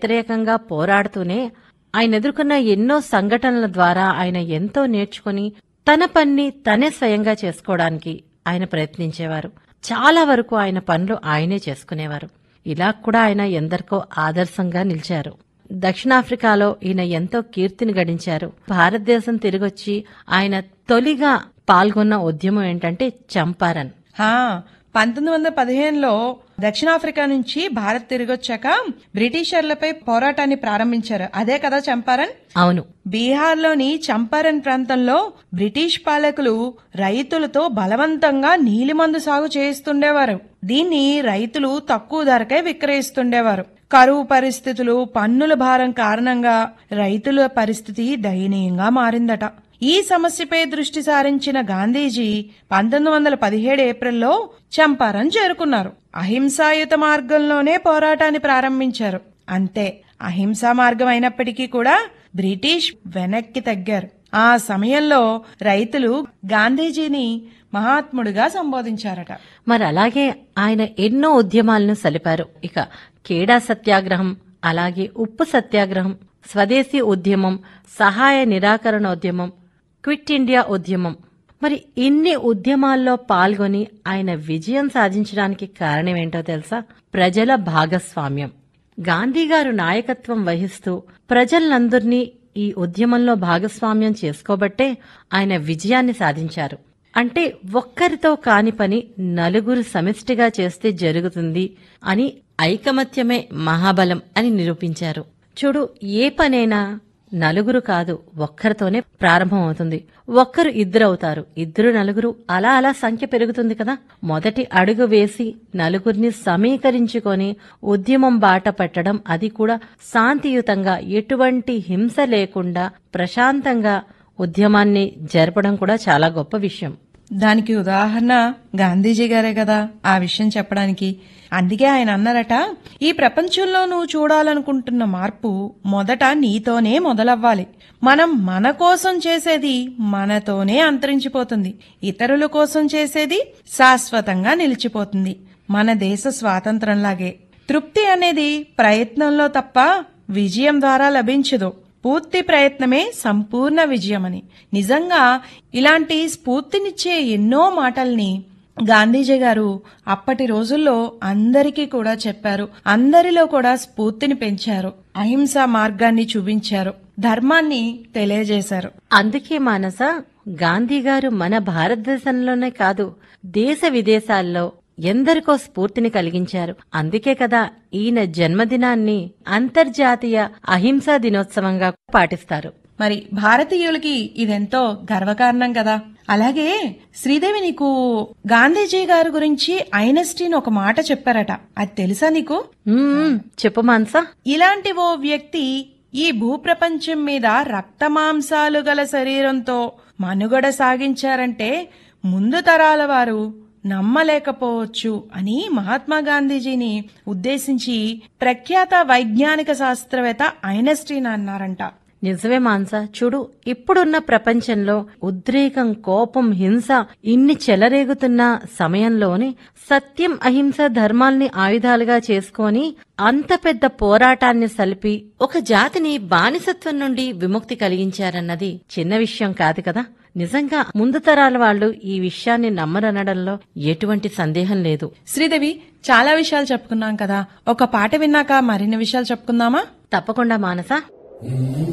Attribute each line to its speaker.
Speaker 1: వ్యతిరేకంగా పోరాడుతూనే ఆయన ఎదుర్కొన్న ఎన్నో సంఘటనల ద్వారా ఆయన ఎంతో నేర్చుకుని తన పన్ని తనే స్వయంగా చేసుకోవడానికి ఆయన ప్రయత్నించేవారు చాలా వరకు ఆయన పనులు ఆయనే చేసుకునేవారు ఇలా కూడా ఆయన ఎందరికో ఆదర్శంగా నిలిచారు దక్షిణాఫ్రికాలో ఈయన ఎంతో కీర్తిని గడించారు భారతదేశం తిరిగొచ్చి ఆయన తొలిగా పాల్గొన్న ఉద్యమం ఏంటంటే చంపారన్
Speaker 2: హా పంతొమ్మిది వందల పదిహేనులో దక్షిణాఫ్రికా నుంచి భారత్ తిరిగొచ్చాక బ్రిటిషర్లపై పోరాటాన్ని ప్రారంభించారు అదే కదా చంపారన్
Speaker 1: అవును
Speaker 2: బీహార్లోని చంపారన్ ప్రాంతంలో బ్రిటిష్ పాలకులు రైతులతో బలవంతంగా నీలిమందు సాగు చేయిస్తుండేవారు దీన్ని రైతులు తక్కువ ధరకే విక్రయిస్తుండేవారు కరువు పరిస్థితులు పన్నుల భారం కారణంగా రైతుల పరిస్థితి దయనీయంగా మారిందట ఈ సమస్యపై దృష్టి సారించిన గాంధీజీ పంతొమ్మిది వందల పదిహేడు ఏప్రిల్లో చంపారన్ చేరుకున్నారు అహింసాయుత మార్గంలోనే పోరాటాన్ని ప్రారంభించారు అంతే అహింసా మార్గం అయినప్పటికీ కూడా బ్రిటిష్ వెనక్కి తగ్గారు ఆ సమయంలో రైతులు గాంధీజీని మహాత్ముడిగా సంబోధించారట
Speaker 1: మరి అలాగే ఆయన ఎన్నో ఉద్యమాలను సలిపారు ఇక కేడా సత్యాగ్రహం అలాగే ఉప్పు సత్యాగ్రహం స్వదేశీ ఉద్యమం సహాయ నిరాకరణ ఉద్యమం క్విట్ ఇండియా ఉద్యమం మరి ఇన్ని ఉద్యమాల్లో పాల్గొని ఆయన విజయం సాధించడానికి కారణమేంటో తెలుసా ప్రజల భాగస్వామ్యం గాంధీ గారు నాయకత్వం వహిస్తూ ప్రజలందరినీ ఈ ఉద్యమంలో భాగస్వామ్యం చేసుకోబట్టే ఆయన విజయాన్ని సాధించారు అంటే ఒక్కరితో కాని పని నలుగురు సమిష్టిగా చేస్తే జరుగుతుంది అని ఐకమత్యమే మహాబలం అని నిరూపించారు చూడు ఏ పనైనా నలుగురు కాదు ఒక్కరితోనే ప్రారంభమవుతుంది ఒక్కరు ఇద్దరు అవుతారు ఇద్దరు నలుగురు అలా అలా సంఖ్య పెరుగుతుంది కదా మొదటి అడుగు వేసి నలుగురిని సమీకరించుకొని ఉద్యమం బాట పెట్టడం అది కూడా శాంతియుతంగా ఎటువంటి హింస లేకుండా ప్రశాంతంగా ఉద్యమాన్ని జరపడం కూడా చాలా గొప్ప విషయం
Speaker 2: దానికి ఉదాహరణ గాంధీజీ గారే కదా ఆ విషయం చెప్పడానికి అందుకే ఆయన అన్నారట ఈ ప్రపంచంలో నువ్వు చూడాలనుకుంటున్న మార్పు మొదట నీతోనే మొదలవ్వాలి మనం మన కోసం చేసేది మనతోనే అంతరించిపోతుంది ఇతరుల కోసం చేసేది శాశ్వతంగా నిలిచిపోతుంది మన దేశ స్వాతంత్రంలాగే తృప్తి అనేది ప్రయత్నంలో తప్ప విజయం ద్వారా లభించదు పూర్తి ప్రయత్నమే సంపూర్ణ విజయమని నిజంగా ఇలాంటి స్ఫూర్తినిచ్చే ఎన్నో మాటల్ని గాంధీజీ గారు అప్పటి రోజుల్లో అందరికీ కూడా చెప్పారు అందరిలో కూడా స్ఫూర్తిని పెంచారు అహింస మార్గాన్ని చూపించారు ధర్మాన్ని తెలియజేశారు
Speaker 1: అందుకే మానస గాంధీ గారు మన భారతదేశంలోనే కాదు దేశ విదేశాల్లో ఎందరికో స్ఫూర్తిని కలిగించారు అందుకే కదా ఈయన జన్మదినాన్ని అంతర్జాతీయ అహింసా దినోత్సవంగా పాటిస్తారు
Speaker 2: మరి భారతీయులకి ఇదెంతో గర్వకారణం కదా అలాగే శ్రీదేవి నీకు గాంధీజీ గారి గురించి ఐనస్టీన్ ఒక మాట చెప్పారట అది తెలుసా నీకు
Speaker 1: మ్మ్, చెప్పు మానస
Speaker 2: ఇలాంటి ఓ వ్యక్తి ఈ భూప్రపంచం మీద రక్తమాంసాలు గల శరీరంతో మనుగడ సాగించారంటే ముందు తరాల వారు నమ్మలేకపోవచ్చు అని మహాత్మా గాంధీజీని ఉద్దేశించి ప్రఖ్యాత వైజ్ఞానిక శాస్త్రవేత్త ఐనస్టీన్ అన్నారంట
Speaker 1: నిజమే మాన్స చూడు ఇప్పుడున్న ప్రపంచంలో ఉద్రేకం కోపం హింస ఇన్ని చెలరేగుతున్న సమయంలోనే సత్యం అహింస ధర్మాల్ని ఆయుధాలుగా చేసుకొని అంత పెద్ద పోరాటాన్ని సలిపి ఒక జాతిని బానిసత్వం నుండి విముక్తి కలిగించారన్నది చిన్న విషయం కాదు కదా నిజంగా ముందు తరాల వాళ్ళు ఈ విషయాన్ని నమ్మరనడంలో ఎటువంటి సందేహం లేదు
Speaker 2: శ్రీదేవి చాలా విషయాలు చెప్పుకున్నాం కదా ఒక పాట విన్నాక మరిన్ని విషయాలు చెప్పుకుందామా
Speaker 1: తప్పకుండా మానస